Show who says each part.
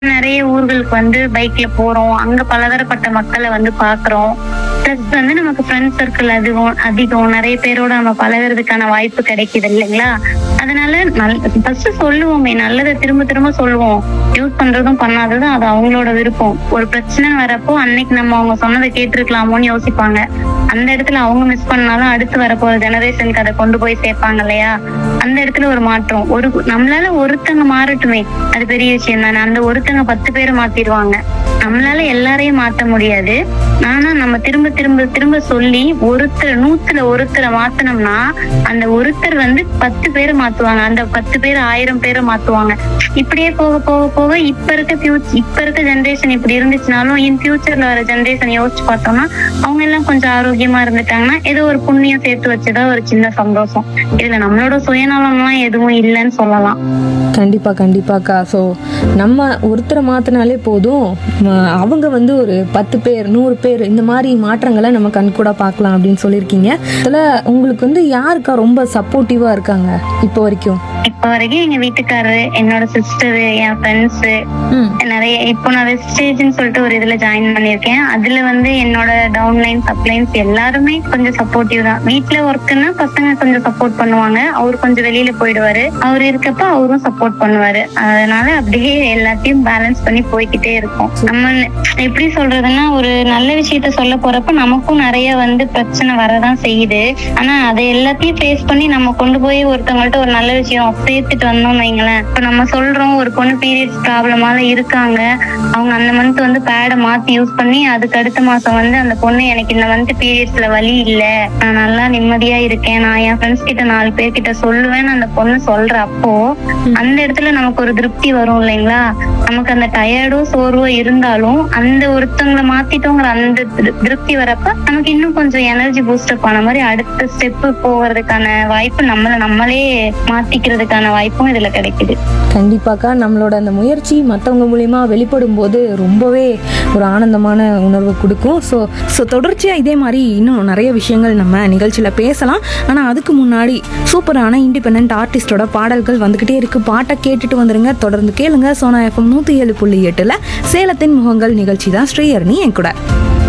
Speaker 1: நிறைய ஊர்களுக்கு வந்து பைக்ல போறோம் அங்க பலதரப்பட்ட மக்களை வந்து பாக்குறோம் பிளஸ் வந்து நமக்கு ஃப்ரெண்ட் சர்க்கிள் அதிகம் அதிகம் நிறைய பேரோட நம்ம பழகுறதுக்கான வாய்ப்பு கிடைக்குது இல்லைங்களா அதனால நல் ஃபர்ஸ்ட் சொல்லுவோமே நல்லதை திரும்ப திரும்ப சொல்லுவோம் யூஸ் பண்றதும் பண்ணாததும் அது அவங்களோட விருப்பம் ஒரு பிரச்சனை வரப்போ அன்னைக்கு நம்ம அவங்க சொன்னதை கேட்டிருக்கலாமோன்னு யோசிப்பாங்க அந்த இடத்துல அவங்க மிஸ் பண்ணாலும் அடுத்து வரப்போற ஜெனரேஷனுக்கு அதை கொண்டு போய் சேர்ப்பாங்க இல்லையா அந்த இடத்துல ஒரு மாற்றம் ஒரு நம்மளால ஒருத்தங்க மாறட்டுமே அது பெரிய விஷயம் தானே அந்த ஒருத்தங்க பத்து பேரை மாத்திடுவாங்க நம்மளால எல்லாரையும் மாத்த முடியாது ஆனா நம்ம திரும்ப திரும்ப திரும்ப சொல்லி ஒருத்தர் நூத்துல ஒருத்தரை மாத்தனோம்னா அந்த ஒருத்தர் வந்து பத்து பேரை மாத்துவாங்க அந்த பத்து பேர் ஆயிரம் பேரை மாத்துவாங்க இப்படியே போக போக போக இப்ப இருக்க ஃபியூச் இப்ப இருக்க ஜென்ரேஷன் இப்படி இருந்துச்சுனாலும் இன் ஃபியூச்சர்ல வர ஜென்ரேஷன் யோசிச்சு பார்த்தோம்னா அவங்க எல்லாம் கொஞ்சம் ஆரோக்கியமா இருந்துட்டாங்கன்னா ஏதோ ஒரு புண்ணியம் சேர்த்து வச்சதா ஒரு சின்ன சந்தோஷம் இதுல நம்மளோட சுயநலம்லாம் எதுவும் இல்லைன்னு சொல்லலாம்
Speaker 2: கண்டிப்பாக கண்டிப்பாக்கா ஸோ நம்ம ஒருத்தரை மாற்றினாலே போதும் ம- அவங்க வந்து ஒரு பத்து பேர் நூறு பேர் இந்த மாதிரி மாற்றங்களை நம்ம கண்கூட பார்க்கலாம் அப்படின்னு சொல்லியிருக்கீங்க அதில் உங்களுக்கு வந்து யாருக்கா ரொம்ப சப்போர்ட்டிவாக இருக்காங்க இப்போ வரைக்கும்
Speaker 1: இப்ப வரைக்கும் எங்க வீட்டுக்காரரு என்னோட சிஸ்டரு என் ஃப்ரெண்ட்ஸ்
Speaker 2: ம்
Speaker 1: நிறைய இப்போ நான் வெஸ்டேஜ்னு சொல்லிட்டு ஒரு இதுல ஜாயின் பண்ணிருக்கேன் அதுல வந்து என்னோட டவுன்லைன் சப்ளைன்ஸ் எல்லாருமே கொஞ்சம் சப்போர்ட்டிவ் தான் வீட்ல ஒர்க்குன்னா பசங்க கொஞ்சம் சப்போர்ட் பண்ணுவாங்க அவர் கொஞ்சம் வெளியில போயிடுவாரு அவர் இருக்கப்ப அவரும் சப்போர்ட் பண்ணுவாரு அதனால அப்படியே எல்லாத்தையும் பேலன்ஸ் பண்ணி போய்க்கிட்டே இருக்கும் நம்ம எப்படி சொல்றதுன்னா ஒரு நல்ல விஷயத்த சொல்ல போறப்ப நமக்கும் நிறைய வந்து பிரச்சனை வரதான் செய்யுது ஆனா அதை எல்லாத்தையும் ஃபேஸ் பண்ணி நம்ம கொண்டு போய் ஒருத்தவங்கள்ட்ட ஒரு நல்ல விஷயம் சேர்த்துட்டு வந்தோம்னு வைங்களேன் இப்ப நம்ம சொல்றோம் ஒரு பொண்ணு பீரியட்ஸ் ப்ராப்ளமால இருக்காங்க அவங்க அந்த மந்த் வந்து பேடை மாத்தி யூஸ் பண்ணி அதுக்கு அடுத்த மாசம் வந்து அந்த பொண்ணு எனக்கு இந்த மந்த் பீரியட்ஸ்ல வலி இல்ல நான் நல்லா நிம்மதியா இருக்கேன் நான் என் ஃப்ரெண்ட்ஸ் கிட்ட நாலு பேர்கிட்ட சொல்லுவேன்னு அந்த பொண்ணு சொல்ற அப்போ அந்த இடத்துல நமக்கு ஒரு திருப்தி வரும் இல்லைங்களா நமக்கு அந்த டயர்டோ சோர்வோ இருந்தாலும் அந்த ஒருத்தவங்களை மாத்திட்டோங்கிற அந்த திரு- திருப்தி வரப்ப நமக்கு இன்னும் கொஞ்சம் எனர்ஜி பூஸ்டப் ஆன மாதிரி அடுத்த ஸ்டெப் போகிறதுக்கான வாய்ப்பு நம்மள நம்மளே மாத்திக்கிறதுக்கான வாய்ப்பும் இதுல கிடைக்குது
Speaker 2: கண்டிப்பாக்கா நம்மளோட அந்த முயற்சி மற்றவங்க மூலியமா வெளிப்படும் போது ரொம்பவே ஒரு ஆனந்தமான உணர்வு கொடுக்கும் ஸோ ஸோ தொடர்ச்சியாக இதே மாதிரி இன்னும் நிறைய விஷயங்கள் நம்ம நிகழ்ச்சியில் பேசலாம் ஆனால் அதுக்கு முன்னாடி சூப்பரான இண்டிபெண்ட் ஆர்டிஸ்டோட பாடல்கள் வந்துக்கிட்டே இருக்கு பாட்டை கேட்டுட்டு வந்துருங்க தொடர்ந்து கேளுங்க சோனா எஃப்எம் நூற்றி ஏழு புள்ளி எட்டில் சேலத்தின் முகங்கள் நிகழ்ச்சி தான் ஸ்ரீயர்னி என் கூட